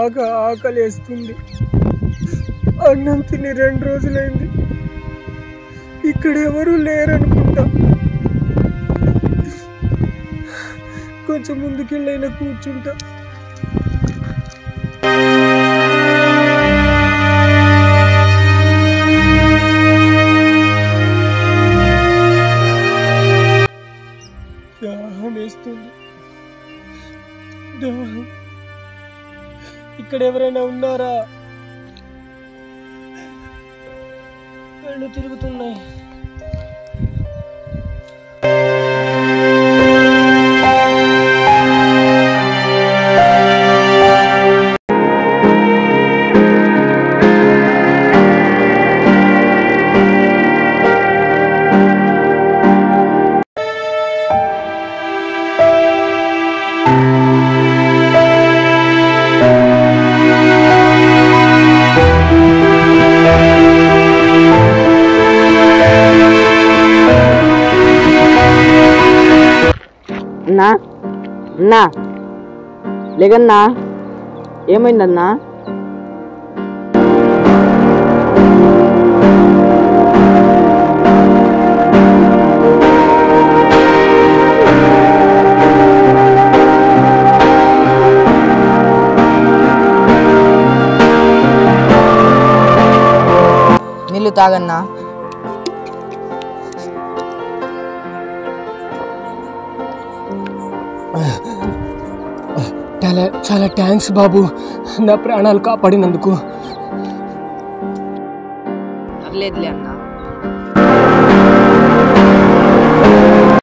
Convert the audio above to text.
బాగా ఆకలేస్తుంది అన్నం తిని రెండు రోజులైంది ఇక్కడ ఎవరు లేరనుకుంటా కొంచెం ముందుకెళ్ళైనా కూర్చుంటా దాహం వేస్తుంది దాహం ఇక్కడ ఎవరైనా ఉన్నారా కళ్ళు తిరుగుతున్నాయి అన్నా అన్నా లేకన్నా ఏమైందన్నా నీళ్ళు తాగన్నా చాలా చాలా థ్యాంక్స్ బాబు నా ప్రాణాలు కాపాడినందుకు పర్లేదులే అన్నా